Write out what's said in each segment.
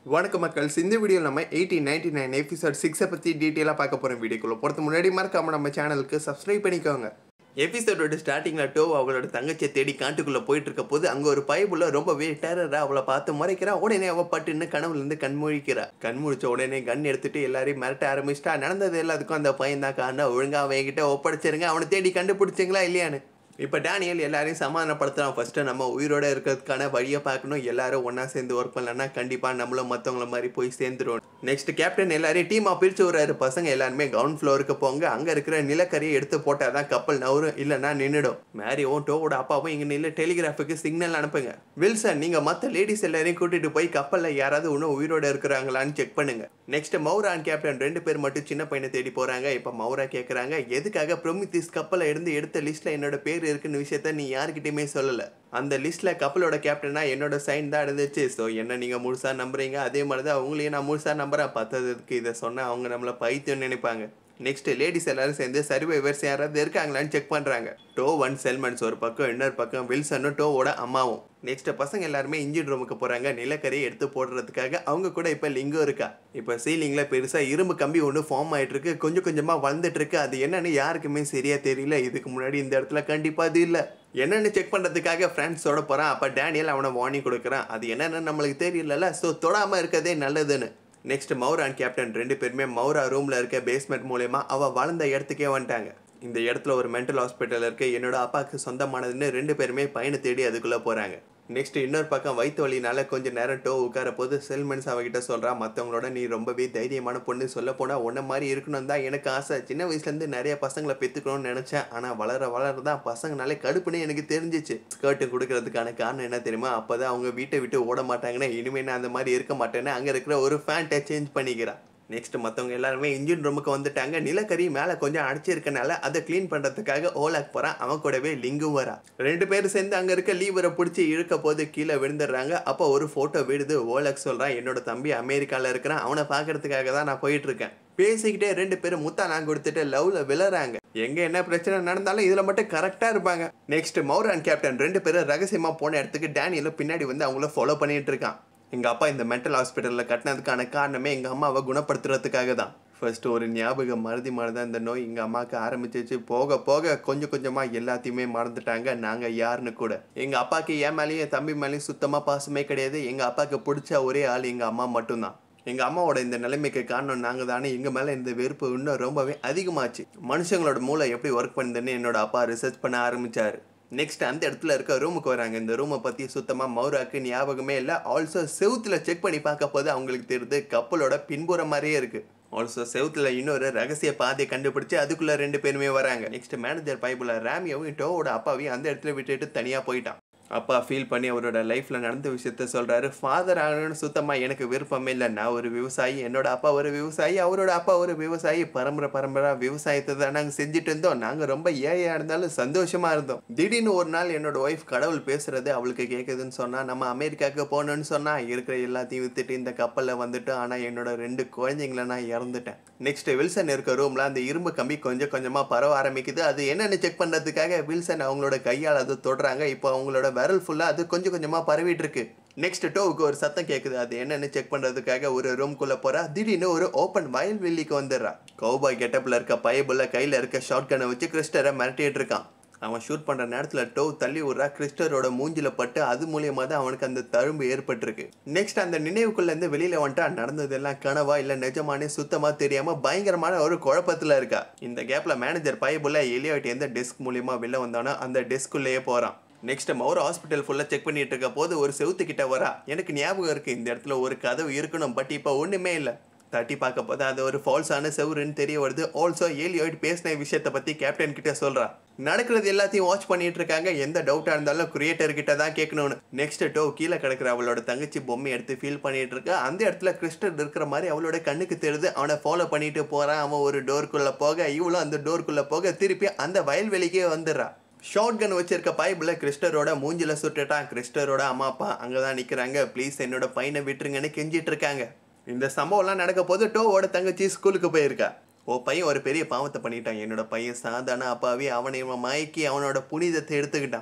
வணக்கம் மக்கள் இந்த வீடியோவில் நம்ம எயிட்டீன் நைன்டி நைன் எபிசோட் சிக்ஸை பற்றி டீட்டெயிலாக பார்க்க போகிறோம் வீடியோக்குள்ள போகிறது முன்னாடி மறக்காம நம்ம சேனலுக்கு சப்ஸ்கிரைப் பண்ணிக்கோங்க எபிசோடோட ஸ்டார்டிங்கில் டோ அவளோட தங்கச்சியை தேடி காட்டுக்குள்ளே போயிட்டு இருக்க போது அங்கே ஒரு பைப்புல ரொம்பவே டேரரா அவளை பார்த்து முறைக்கிறா உடனே அவள் பட்டுன்னு கனவுலேருந்து கண்மொழிக்கிறா கண்முழிச்ச உடனே கன் எடுத்துட்டு எல்லாரையும் மிரட்ட ஆரம்பிச்சிட்டா நடந்தது எல்லாத்துக்கும் அந்த பையன் தான் காரணம் ஒழுங்காக அவன் என்கிட்ட ஒப்படைச்சிருங்க அவனை தேடி கண்டுபிடிச்சிங்களா இல்லையான்னு இப்போ டேனியல் எல்லாரையும் சமாதானப்படுத்துகிறான் ஃபஸ்ட்டு நம்ம உயிரோட இருக்கிறதுக்கான வழியை பார்க்கணும் எல்லாரும் ஒன்றா சேர்ந்து ஒர்க் பண்ணலன்னா கண்டிப்பாக நம்மளும் மற்றவங்கள மாதிரி போய் சேர்ந்துருவோம் நெக்ஸ்ட் கேப்டன் எல்லாரையும் டீமாக பிரித்து விடுறாரு பசங்க எல்லாருமே கிரவுண்ட் ஃப்ளோருக்கு போங்க அங்கே இருக்கிற நிலக்கரியை எடுத்து போட்டால் தான் கப்பல் நவரும் இல்லைன்னா நின்றுடும் மேரியும் டோவோட அப்பாவும் இங்கே நில டெலிகிராஃபுக்கு சிக்னல் அனுப்புங்க வில்சன் நீங்கள் மற்ற லேடிஸ் எல்லாரையும் கூட்டிட்டு போய் கப்பலில் யாராவது இன்னும் உயிரோட இருக்கிறாங்களான்னு செக் பண்ணுங்க நெக்ஸ்ட் மௌரா அண்ட் கேப்டன் ரெண்டு பேர் மட்டும் சின்ன பையனை தேடி போகிறாங்க இப்போ மௌரா கேட்குறாங்க எதுக்காக ப்ரொமித்திஸ் கப்பலை இருந்து எடுத்த லிஸ்ட்டில் என்னோட பேர் இருக்குன்னு விஷயத்த நீ யார்கிட்டயுமே சொல்லலை அந்த லிஸ்ட்டில் கப்பலோட கேப்டனா என்னோட சைன் தான் இருந்துச்சு ஸோ என்ன நீங்கள் முழுசாக நம்புறீங்க அதே மாதிரி தான் அவங்களையும் நான் முழுசாக நம்புறேன் பத்ததுக்கு இதை சொன்னால் அவங்க நம்மளை பைத்தியம் நினைப்பாங்க நெக்ஸ்ட் லேடிஸ் எல்லாரும் சேர்ந்து சர்வைவர்ஸ் யாராவது இருக்காங்களான்னு செக் பண்ணுறாங்க டோ ஒன் செல்மன்ஸ் ஒரு பக்கம் இன்னொரு பக்கம் வில்சனும் டோவோட அம்மாவும் நெக்ஸ்ட் பசங்க எல்லாருமே இன்ஜின் ரூமுக்கு போகிறாங்க நிலக்கரியை எடுத்து போடுறதுக்காக அவங்க கூட இப்போ லிங்கம் இருக்கா இப்போ சீலிங்கில் பெருசாக இரும்பு கம்பி ஒன்று ஃபார்ம் ஆகிட்டு இருக்கு கொஞ்சம் கொஞ்சமாக வளர்ந்துட்டு இருக்கு அது என்னன்னு யாருக்குமே சரியா தெரியல இதுக்கு முன்னாடி இந்த இடத்துல கண்டிப்பாக அது இல்லை என்னன்னு செக் பண்ணுறதுக்காக ஃப்ரெண்ட்ஸோட போகிறான் அப்போ டேனியல் அவனை வார்னிங் கொடுக்குறான் அது என்னன்னு நம்மளுக்கு தெரியலல்ல ஸோ தொடாமல் இருக்கதே நல்லதுன்னு நெக்ஸ்ட் மௌரா அண்ட் கேப்டன் ரெண்டு பேருமே மௌரா ரூமில் இருக்க பேஸ்மெண்ட் மூலயமா அவள் வளர்ந்த இடத்துக்கே வந்துட்டாங்க இந்த இடத்துல ஒரு மென்டல் ஹாஸ்பிட்டல் இருக்கு என்னோட அப்பாவுக்கு சொந்தமானதுன்னு ரெண்டு பேருமே பையனை தேடி அதுக்குள்ளே போகிறாங்க நெக்ஸ்ட் இன்னொரு பக்கம் வயிற்று வலினால கொஞ்சம் நேரம் டோ உட்கார போது செல்மென்ஸ் அவகிட்ட சொல்கிறா மற்றவங்களோட நீ ரொம்பவே தைரியமான பொண்ணு சொல்ல போனால் உன்ன மாதிரி இருக்கணும் தான் எனக்கு ஆசை சின்ன வயசுலேருந்து நிறைய பசங்களை பெற்றுக்கணும்னு நினச்சேன் ஆனால் வளர வளர தான் பசங்கனாலே கடுப்புன்னு எனக்கு தெரிஞ்சிச்சு ஸ்கர்ட்டு கொடுக்கறதுக்கான காரணம் என்ன தெரியுமா அப்போ தான் அவங்க வீட்டை விட்டு ஓட மாட்டாங்கன்னா இனிமேல் நான் அந்த மாதிரி இருக்க மாட்டேன்னு அங்கே இருக்கிற ஒரு ஃபேண்ட்டை சேஞ்ச் பண்ணிக்கிறான் நெக்ஸ்ட் மற்றவங்க எல்லாருமே இன்ஜின் ரூமுக்கு வந்துட்டாங்க நிலக்கரி மேலே கொஞ்சம் அடிச்சிருக்கனால அதை க்ளீன் பண்ணுறதுக்காக ஓலாக் போகிறான் அவன் கூடவே லிங்கும் வரா ரெண்டு பேரும் சேர்ந்து அங்கே இருக்க லீவரை பிடிச்சி இழுக்க போது கீழே விழுந்துடுறாங்க அப்போ ஒரு ஃபோட்டோ விடுது ஓலாக் சொல்கிறான் என்னோட தம்பி அமெரிக்காவில் இருக்கிறான் அவனை பார்க்கறதுக்காக தான் நான் போயிட்டு இருக்கேன் பேசிக்கிட்டே ரெண்டு பேரும் முத்தா நான் கொடுத்துட்டு லவ்ல விழறாங்க எங்க என்ன பிரச்சனை நடந்தாலும் இதுல மட்டும் கரெக்டா இருப்பாங்க நெக்ஸ்ட் மௌரான் கேப்டன் ரெண்டு பேரும் ரகசியமா போன இடத்துக்கு டேனியலும் பின்னாடி வந்து அவங்கள ஃபாலோ பண்ணிட்டு இருக்கான் எங்கள் அப்பா இந்த மென்டல் ஹாஸ்பிட்டலில் கட்டினதுக்கான காரணமே எங்கள் அம்மாவை குணப்படுத்துறதுக்காக தான் ஃபர்ஸ்ட் ஒரு ஞாபகம் மருதி மாதிரி தான் இந்த நோய் எங்கள் அம்மாவுக்கு ஆரம்பிச்சிச்சு போக போக கொஞ்சம் கொஞ்சமாக எல்லாத்தையுமே மறந்துட்டாங்க நாங்கள் யாருன்னு கூட எங்கள் அப்பாவுக்கு என் மேலேயும் என் தம்பி மேலேயும் சுத்தமாக பாசமே கிடையாது எங்கள் அப்பாவுக்கு பிடிச்ச ஒரே ஆள் எங்கள் அம்மா மட்டும்தான் எங்கள் அம்மாவோட இந்த நிலைமைக்கு காரணம் நாங்கள் தானே எங்கள் மேலே இந்த வெறுப்பு இன்னும் ரொம்பவே அதிகமாச்சு மனுஷங்களோட மூளை எப்படி ஒர்க் பண்ணுதுன்னு என்னோட அப்பா ரிசர்ச் பண்ண ஆரம்பிச்சாரு நெக்ஸ்ட் அந்த இடத்துல இருக்க ரூமுக்கு வராங்க இந்த ரூமை பற்றி சுத்தமாக மௌராக்கு ஞாபகமே இல்லை ஆல்சோ செவுத்தில் செக் பண்ணி பார்க்க போது அவங்களுக்கு தெரியுது கப்பலோட பின்புறம் மாதிரியே இருக்குது ஆல்சோ செவுத்தில் இன்னொரு ரகசிய பாதையை கண்டுபிடிச்சு அதுக்குள்ளே ரெண்டு பேருமே வராங்க நெக்ஸ்ட் மேனேஜர் பைபிள் ரேமியாவும் டோவோட அப்பாவையும் அந்த இடத்துல விட்டுட்டு தனியாக போயிட்டான் அப்பா ஃபீல் பண்ணி அவரோட லைஃப்பில் நடந்த விஷயத்த சொல்கிறாரு ஃபாதர் ஆகணும்னு சுத்தமாக எனக்கு விருப்பமே இல்லை நான் ஒரு விவசாயி என்னோட அப்பா ஒரு விவசாயி அவரோட அப்பா ஒரு விவசாயி பரம்பரை பரம்பரா விவசாயத்தை தான் நாங்கள் செஞ்சுட்டு இருந்தோம் நாங்கள் ரொம்ப ஏழையாக இருந்தாலும் சந்தோஷமாக இருந்தோம் திடீர்னு ஒரு நாள் என்னோட ஒய்ஃப் கடவுள் பேசுறது அவளுக்கு கேட்குதுன்னு சொன்னால் நம்ம அமெரிக்காவுக்கு போகணும்னு சொன்னால் இருக்கிற எல்லாத்தையும் வித்துட்டு இந்த கப்பலில் வந்துட்டு ஆனால் என்னோட ரெண்டு குழந்தைங்கள நான் இறந்துட்டேன் நெக்ஸ்ட் வில்சன் இருக்க ரூமில் அந்த இரும்பு கம்பி கொஞ்சம் கொஞ்சமாக பரவ ஆரம்பிக்குது அது என்னென்னு செக் பண்ணுறதுக்காக வில்சன் அவங்களோட கையால் அதை தொடுறாங்க இப்போ அவங்களோட விரல் ஃபுல்லாக அது கொஞ்சம் கொஞ்சமாக பரவிட்டு இருக்கு நெக்ஸ்ட் டோவுக்கு ஒரு சத்தம் கேட்குது அது என்னன்னு செக் பண்ணுறதுக்காக ஒரு ரூம்குள்ளே போகிறா திடீர்னு ஒரு ஓப்பன் வயல்வெளிக்கு வந்துடுறா கௌபாய் கெட்டப்பில் இருக்க பயபுள்ள கையில் இருக்க ஷார்ட் கனை வச்சு கிறிஸ்டரை மிரட்டிட்டு இருக்கான் அவன் ஷூட் பண்ணுற நேரத்தில் டோ தள்ளி விட்றா கிறிஸ்டரோட மூஞ்சில பட்டு அது மூலியமாக தான் அவனுக்கு அந்த தழும்பு ஏற்பட்டிருக்கு நெக்ஸ்ட் அந்த நினைவுக்குள்ளேருந்து வெளியில் வந்துட்டா நடந்ததெல்லாம் கனவா இல்லை நிஜமானே சுத்தமாக தெரியாமல் பயங்கரமான ஒரு குழப்பத்தில் இருக்கா இந்த கேப்பில் மேனேஜர் பயபுள்ள எலியாட் எந்த டெஸ்க் மூலியமாக வெளில வந்தானோ அந்த டெஸ்க்குள்ளேயே போகிறான் நெக்ஸ்ட் மௌர ஹாஸ்பிட்டல் ஃபுல்லாக செக் பண்ணிட்டு இருக்க போது ஒரு செவுத்து கிட்ட வரா எனக்கு ஞாபகம் இருக்கு இந்த இடத்துல ஒரு கதவு இருக்கணும் பட் இப்போ ஒன்றுமே இல்லை தட்டி பார்க்க போது அது ஒரு ஃபால்ஸான செவுருன்னு தெரிய வருது ஆல்சோ ஏலியோயிட் பேசின விஷயத்தை பற்றி கேப்டன் கிட்ட சொல்கிறா நடக்கிறது எல்லாத்தையும் வாட்ச் பண்ணிட்டு இருக்காங்க எந்த டவுட்டாக இருந்தாலும் கிரியேட்டர் கிட்ட தான் கேட்கணும்னு நெக்ஸ்ட் டோ கீழே கிடக்கிற அவளோட தங்கச்சி பொம்மை எடுத்து ஃபீல் பண்ணிட்டு இருக்கா அந்த இடத்துல கிறிஸ்டர் இருக்கிற மாதிரி அவளோட கண்ணுக்கு தெரியுது அவனை ஃபாலோ பண்ணிட்டு போறான் அவன் ஒரு டோருக்குள்ளே போக இவளும் அந்த டோருக்குள்ளே போக திருப்பி அந்த வயல்வெளிக்கே வந்துடுறா ஷார்ட் கன் வச்சிருக்க பைபிள் கிறிஸ்டரோட மூஞ்சில சுட்டுட்டான் கிறிஸ்டரோட அம்மா அப்பா அங்கே தான் நிற்கிறாங்க ப்ளீஸ் என்னோட பையனை விட்டுருங்கன்னு கெஞ்சிட்டு இருக்காங்க இந்த சம்பவம்லாம் நடக்க போது டோவோட தங்கச்சி ஸ்கூலுக்கு போயிருக்கா ஓ பையன் ஒரு பெரிய பாவத்தை பண்ணிட்டான் என்னோட பையன் சாதாரண அப்பாவே அவனை இவன் மயக்கி அவனோட புனிதத்தை எடுத்துக்கிட்டான்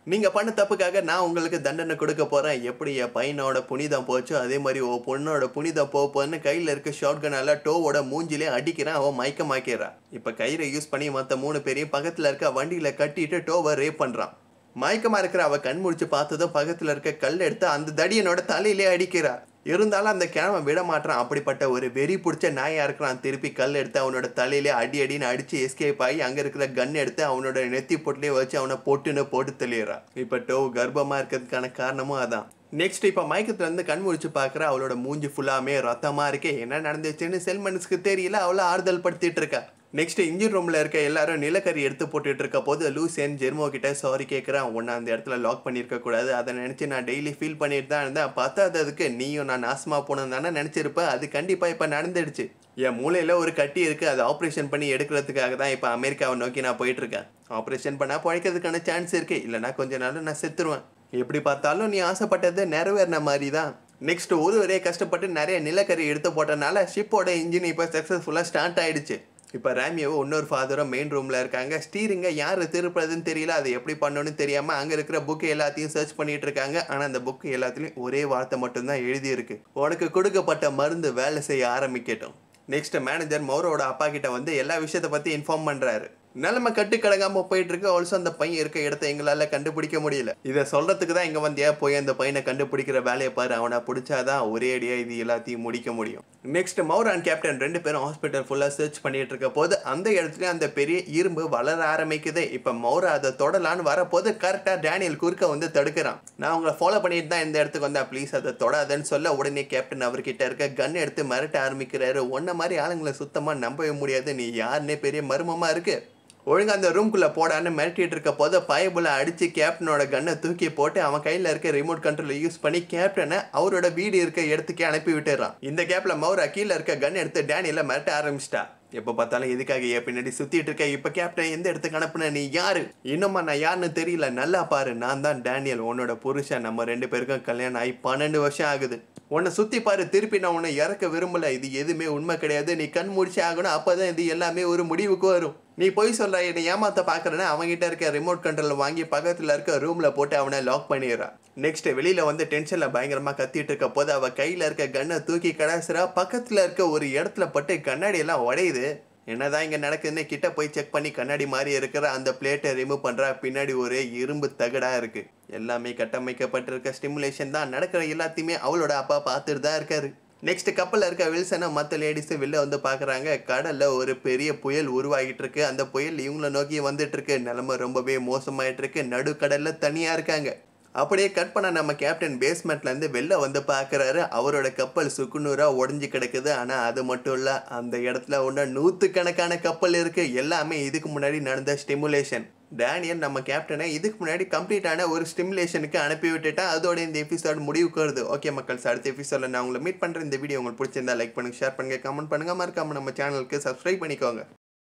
நீங்கள் பண்ண தப்புக்காக நான் உங்களுக்கு தண்டனை கொடுக்க போகிறேன் எப்படி என் பையனோட புனிதம் போச்சோ அதே மாதிரி ஓ பொண்ணோட புனிதம் போப்போன்னு கையில் இருக்க ஷார்ட் கனால டோவோட மூஞ்சிலே அடிக்கிறான் அவன் மயக்கமாக்கிறான் இப்போ கயிறை யூஸ் பண்ணி மற்ற மூணு பேரையும் பக்கத்தில் இருக்க வண்டியில் கட்டிட்டு டோவை ரேப் பண்ணுறான் மயக்கமா இருக்கிற அவ கண் முடிச்சு பார்த்ததும் பக்கத்துல இருக்க கல் எடுத்து அந்த தடியனோட தலையிலே அடிக்கிறா இருந்தாலும் அந்த கிழமை விட மாட்டான் அப்படிப்பட்ட ஒரு வெறி பிடிச்ச நாயா இருக்கிறான் திருப்பி கல் எடுத்து அவனோட தலையிலே அடி அடின்னு அடிச்சு எஸ்கேப் ஆகி அங்க இருக்கிற கன் எடுத்து அவனோட நெத்தி பொட்டிலே வச்சு அவனை பொட்டுன்னு போட்டு தெளியறான் இப்ப டோ கர்ப்பமா இருக்கிறதுக்கான காரணமும் அதான் நெக்ஸ்ட் இப்போ மயக்கத்துல இருந்து கண் முழிச்சு பார்க்குற அவளோட மூஞ்சி ஃபுல்லாமே ரத்தமா இருக்கு என்ன நடந்துச்சுன்னு செல்மன்ஸ்க்கு தெரியல அவளை ஆறுதல் படுத்திட்டு இருக்கா நெக்ஸ்ட் இன்ஜின் ரூம்ல இருக்க எல்லாரும் நிலக்கரி எடுத்து போட்டுட்டு இருக்க போது லூசேன் ஜெர்மோ கிட்ட சாரி கேட்குறான் உன்னை அந்த இடத்துல லாக் பண்ணியிருக்க கூடாது அதை நினைச்சு நான் டெய்லி ஃபீல் பண்ணிட்டு தான் இருந்தேன் பத்தாததுக்கு நீயும் நான் நாசமா போனது தானே நினைச்சிருப்ப அது கண்டிப்பா இப்ப நடந்துடுச்சு என் மூளையில ஒரு கட்டி இருக்கு அதை ஆப்ரேஷன் பண்ணி எடுக்கிறதுக்காக தான் இப்போ அமெரிக்காவை நோக்கி நான் போயிட்டு இருக்கேன் ஆப்ரேஷன் பண்ணா பழைக்கிறதுக்கான சான்ஸ் இருக்கு இல்லைன்னா கொஞ்ச நாள் நான் செத்துருவேன் எப்படி பார்த்தாலும் நீ ஆசைப்பட்டது நிறைவேறின மாதிரி தான் நெக்ஸ்ட் ஒரு ஒரே கஷ்டப்பட்டு நிறைய நிலக்கரி எடுத்து போட்டனால ஷிப்போட இன்ஜின் இப்போ சக்ஸஸ்ஃபுல்லாக ஸ்டார்ட் ஆயிடுச்சு இப்போ ரேமியோவும் இன்னொரு ஃபாதரும் மெயின் ரூமில் இருக்காங்க ஸ்டீரிங்கை யார் திருப்புறதுன்னு தெரியல அதை எப்படி பண்ணணும்னு தெரியாமல் அங்கே இருக்கிற புக்கு எல்லாத்தையும் சர்ச் பண்ணிட்டு இருக்காங்க ஆனால் அந்த புக்கு எல்லாத்துலேயும் ஒரே வார்த்தை மட்டும்தான் எழுதியிருக்கு உனக்கு கொடுக்கப்பட்ட மருந்து வேலை செய்ய ஆரம்பிக்கட்டும் நெக்ஸ்ட் மேனேஜர் மௌரோட அப்பா கிட்ட வந்து எல்லா விஷயத்தை பற்றி இன்ஃபார்ம் பண்ணுறாரு நிலைமை கட்டு கடங்காம போயிட்டு இருக்கு ஆல்சோ அந்த பையன் இருக்க இடத்த எங்களால கண்டுபிடிக்க முடியல இதை சொல்றதுக்கு தான் இங்க வந்தியா போய் அந்த பையனை கண்டுபிடிக்கிற வேலையை பாரு அவனை பிடிச்சாதான் ஒரே அடியா இது எல்லாத்தையும் முடிக்க முடியும் நெக்ஸ்ட் மௌர் அண்ட் கேப்டன் ரெண்டு பேரும் ஹாஸ்பிட்டல் ஃபுல்லா சர்ச் பண்ணிட்டு இருக்க போது அந்த இடத்துல அந்த பெரிய இரும்பு வளர ஆரம்பிக்குது இப்ப மௌரா அதை தொடலான்னு வரப்போது கரெக்டா டேனியல் குறுக்க வந்து தடுக்கிறான் நான் உங்களை ஃபாலோ பண்ணிட்டு தான் இந்த இடத்துக்கு வந்தேன் ப்ளீஸ் அதை தொடாதன்னு சொல்ல உடனே கேப்டன் அவர்கிட்ட இருக்க கன் எடுத்து மிரட்ட ஆரம்பிக்கிறாரு உன்ன மாதிரி ஆளுங்களை சுத்தமா நம்பவே முடியாது நீ யாருன்னே பெரிய மர்மமா இருக்கு ஒழுங்கா அந்த ரூம்குள்ள போடான்னு மிரட்டிட்டு இருக்க போது பயபுல அடிச்சு கேப்டனோட கன்னை தூக்கி போட்டு அவன் கையில இருக்க ரிமோட் கண்ட்ரோலை யூஸ் பண்ணி கேப்டனை அவரோட வீடு இருக்க இடத்துக்கே அனுப்பி விட்டுறான் இந்த கேப்ல மௌரா கீழே இருக்க கன் எடுத்து டேனியில மிரட்ட ஆரம்பிச்சிட்டா எப்போ பார்த்தாலும் எதுக்காக என் பின்னாடி சுத்திட்டு இருக்க இப்ப கேப்டன் எந்த இடத்துக்கு அனுப்புன நீ யாரு இன்னுமா நான் யாருன்னு தெரியல நல்லா பாரு நான் தான் டேனியல் உன்னோட புருஷன் நம்ம ரெண்டு பேருக்கும் கல்யாணம் ஆகி பன்னெண்டு வருஷம் ஆகுது உன்னை சுத்தி பாரு திருப்பி நான் உன்னை இறக்க விரும்பல இது எதுவுமே உண்மை கிடையாது நீ கண் முடிச்சு ஆகணும் அப்பதான் இது எல்லாமே ஒரு முடிவுக்கு வரும் நீ போய் சொல்ற என்னை ஏமாத்த பாக்குறேன்னா அவன்கிட்ட இருக்க ரிமோட் கண்ட்ரோல் வாங்கி பக்கத்துல இருக்க ரூம்ல போட்டு அவனை லாக் பண்ணிடுறான் நெக்ஸ்ட் வெளியில வந்து டென்ஷன்ல பயங்கரமா கத்திட்டு இருக்க போது அவ கையில இருக்க கன்னை தூக்கி கடாசுறா பக்கத்துல இருக்க ஒரு இடத்துல பட்டு கண்ணாடி எல்லாம் உடையுது என்னதான் இங்க நடக்குதுன்னு கிட்ட போய் செக் பண்ணி கண்ணாடி மாதிரி இருக்கிற அந்த பிளேட்டை ரிமூவ் பண்றா பின்னாடி ஒரே இரும்பு தகடா இருக்கு எல்லாமே கட்டமைக்கப்பட்டிருக்க ஸ்டிமுலேஷன் தான் நடக்கிற எல்லாத்தையுமே அவளோட அப்பா பார்த்துட்டு தான் இருக்காரு நெக்ஸ்ட் கப்பலில் இருக்க வில்சனை மற்ற லேடிஸு வெளில வந்து பார்க்குறாங்க கடலில் ஒரு பெரிய புயல் உருவாகிட்டு இருக்கு அந்த புயல் இவங்கள நோக்கி வந்துட்டு இருக்கு நிலமை ரொம்பவே மோசமாயிட்டு இருக்கு நடுக்கடலில் தனியாக இருக்காங்க அப்படியே கட் பண்ண நம்ம கேப்டன் பேஸ்மெண்ட்ல இருந்து வெளில வந்து பார்க்குறாரு அவரோட கப்பல் சுக்குநூறா உடஞ்சி கிடக்குது ஆனால் அது மட்டும் இல்லை அந்த இடத்துல ஒன்று நூற்றுக்கணக்கான கப்பல் இருக்கு எல்லாமே இதுக்கு முன்னாடி நடந்த ஸ்டிமுலேஷன் டேனியல் நம்ம கேப்டனை இதுக்கு முன்னாடி கம்ப்ளீட்டான ஒரு ஸ்டிமுலேஷனுக்கு அனுப்பி விட்டுட்டா அதோட இந்த எபிசோட் முடிவுக்கு வருது ஓகே மக்கள்ஸ் அடுத்த எபிசோடில் நான் உங்களை மீட் பண்ணுறேன் இந்த வீடியோ உங்களுக்கு பிடிச்சிருந்தா லைக் பண்ணுங்க ஷேர் பண்ணுங்க கமெண்ட் பண்ணுங்க மறக்காம நம்ம சேனலுக்கு சப்ஸ்கிரைப் பண்ணிக்கோங்க